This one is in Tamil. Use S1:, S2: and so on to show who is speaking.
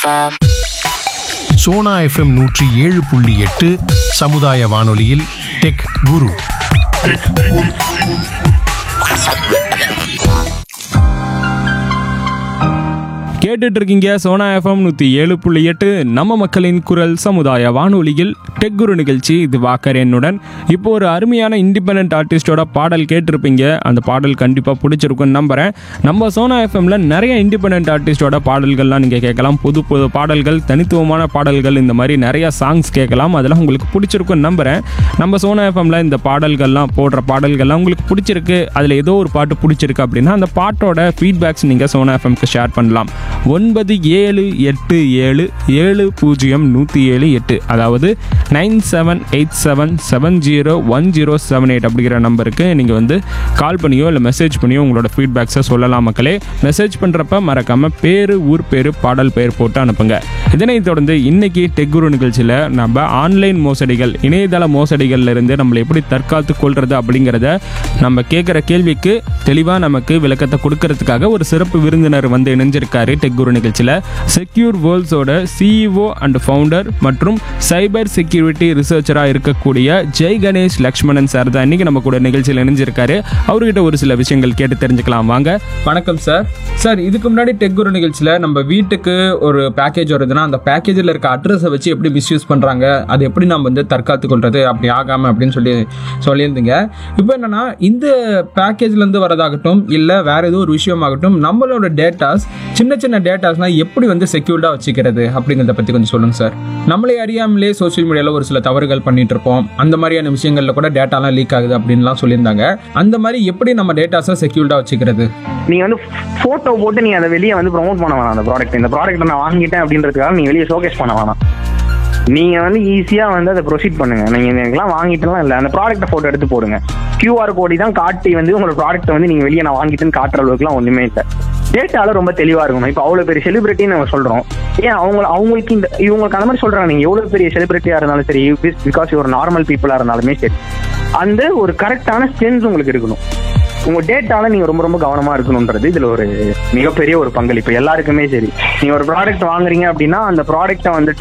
S1: FM.
S2: சோனா எஃப்எம் நூற்றி ஏழு புள்ளி எட்டு சமுதாய வானொலியில் டெக் குரு
S3: கேட்டுட்டு இருக்கீங்க சோனா எஃப்எம் நூற்றி ஏழு புள்ளி எட்டு நம்ம மக்களின் குரல் சமுதாய வானொலியில் டெக் குரு நிகழ்ச்சி இது வாக்கர் என்னுடன் இப்போ ஒரு அருமையான இண்டிபெண்ட் ஆர்டிஸ்டோட பாடல் கேட்டிருப்பீங்க அந்த பாடல் கண்டிப்பாக பிடிச்சிருக்கும்னு நம்புகிறேன் நம்ம சோனா எஃப்எம்ல நிறைய இண்டிபெண்ட் ஆர்டிஸ்டோட பாடல்கள்லாம் நீங்கள் கேட்கலாம் புது புது பாடல்கள் தனித்துவமான பாடல்கள் இந்த மாதிரி நிறைய சாங்ஸ் கேட்கலாம் அதெல்லாம் உங்களுக்கு பிடிச்சிருக்கும்னு நம்புகிறேன் நம்ம சோனா எஃப்எம்ல இந்த பாடல்கள்லாம் போடுற பாடல்கள்லாம் உங்களுக்கு பிடிச்சிருக்கு அதில் ஏதோ ஒரு பாட்டு பிடிச்சிருக்கு அப்படின்னா அந்த பாட்டோட ஃபீட்பேக்ஸ் நீங்கள் சோனா எஃப்எம்க்கு ஷேர் பண்ணலாம் ஒன்பது ஏழு எட்டு ஏழு ஏழு பூஜ்ஜியம் நூற்றி ஏழு எட்டு அதாவது nine seven eight seven seven zero one zero seven eight அப்படிங்கிற நம்பருக்கு நீங்கள் வந்து கால் பண்ணியோ இல்லை மெசேஜ் பண்ணியோ உங்களோட ஃபீட்பேக்ஸை சொல்லலாம் மக்களே மெசேஜ் பண்ணுறப்ப மறக்காமல் பேர் ஊர் பேர் பாடல் பெயர் போட்டு அனுப்புங்க இதனைத் தொடர்ந்து இன்னைக்கு டெக்குரு நிகழ்ச்சியில் நம்ம ஆன்லைன் மோசடிகள் இணையதள மோசடிகள்ல இருந்து நம்மளை எப்படி தற்காத்து கொள்றது அப்படிங்கிறத நம்ம கேட்குற கேள்விக்கு தெளிவாக நமக்கு விளக்கத்தை கொடுக்கறதுக்காக ஒரு சிறப்பு விருந்தினர் வந்து இணைஞ்சிருக்காரு டெக்குரு நிகழ்ச்சியில் செக்யூர் வேர்ல்ட்ஸோட சிஇஓ அண்ட் ஃபவுண்டர் மற்றும் சைபர் செக்யூரிட்டி ரிசர்ச்சராக இருக்கக்கூடிய ஜெய் கணேஷ் லக்ஷ்மணன் சார் தான் இன்னைக்கு நம்ம கூட நிகழ்ச்சியில் இணைஞ்சிருக்காரு அவர்கிட்ட ஒரு சில விஷயங்கள் கேட்டு தெரிஞ்சுக்கலாம் வாங்க வணக்கம் சார் சார் இதுக்கு முன்னாடி டெக்குரு நிகழ்ச்சியில் நம்ம வீட்டுக்கு ஒரு பேக்கேஜ் வருதுன்னா அந்த பேக்கேஜில் இருக்க அட்ரஸை வச்சு எப்படி மிஸ்யூஸ் பண்ணுறாங்க அது எப்படி நம்ம வந்து தற்காத்து கொள்றது அப்படி ஆகாமல் அப்படின்னு சொல்லி சொல்லியிருந்தீங்க இப்போ என்னன்னா இந்த பேக்கேஜ்லேருந்து வரதாகட்டும் இல்லை வேற ஏதோ ஒரு விஷயமாகட்டும் நம்மளோட டேட்டாஸ் சின்ன சின்ன டேட்டாஸ்லாம் எப்படி வந்து செக்யூர்டாக வச்சுக்கிறது அப்படிங்கிறத பற்றி கொஞ்சம் சொல்லுங்கள் சார் நம்மளே அறியாமலே சோஷியல் மீடியாவில் ஒரு சில தவறுகள் பண்ணிட்டு இருப்போம் அந்த மாதிரியான விஷயங்களில் கூட டேட்டாலாம் லீக் ஆகுது அப்படின்லாம் சொல்லியிருந்தாங்க அந்த மாதிரி எப்படி நம்ம டேட்டாஸை செக்யூர்டாக வச்சுக்கிறது
S4: நீங்க வந்து போட்டோ போட்டு நீங்க அதை வெளியே வந்து ப்ரோமோட் பண்ண வேணாம் அந்த ப்ராடக்ட் இந்த ப்ராடக்ட் நான் வாங்கிட்டேன் அப்படின்றதுக்காக நீங்க வெளியே ஷோகேஸ் பண்ண வேணாம் நீங்க வந்து ஈஸியா வந்து அதை ப்ரொசீட் பண்ணுங்க நீங்க எனக்குலாம் வாங்கிட்டுலாம் இல்லை அந்த ப்ராடக்ட்டை போட்டோ எடுத்து போடுங்க கியூஆர் கோடி தான் காட்டி வந்து உங்களோட ப்ராடக்ட்டை வந்து நீங்க வெளியே நான் வாங்கிட்டேன்னு காட்டுற அளவுக்குலாம் ஒண்ணுமே இல்லை டேட்டால ரொம்ப தெளிவா இருக்கணும் இப்போ அவ்வளவு பெரிய செலிபிரிட்டின்னு நம்ம சொல்றோம் ஏன் அவங்க அவங்களுக்கு இந்த இவங்களுக்கு அந்த மாதிரி சொல்றாங்க நீங்க எவ்வளவு பெரிய செலிபிரிட்டியா இருந்தாலும் சரி பிகாஸ் ஒரு நார்மல் பீப்புளா இருந்தாலுமே சரி அந்த ஒரு கரெக்டான சென்ஸ் உங்களுக்கு இருக்கணும் உங்க டேட்டால நீங்க ரொம்ப ரொம்ப கவனமா இருக்கணும்ன்றது இதுல ஒரு மிகப்பெரிய ஒரு பங்களிப்பு எல்லாருக்குமே சரி நீங்க ஒரு ப்ராடக்ட் வாங்குறீங்க அப்படின்னா அந்த ப்ராடக்ட்டை வந்துட்டு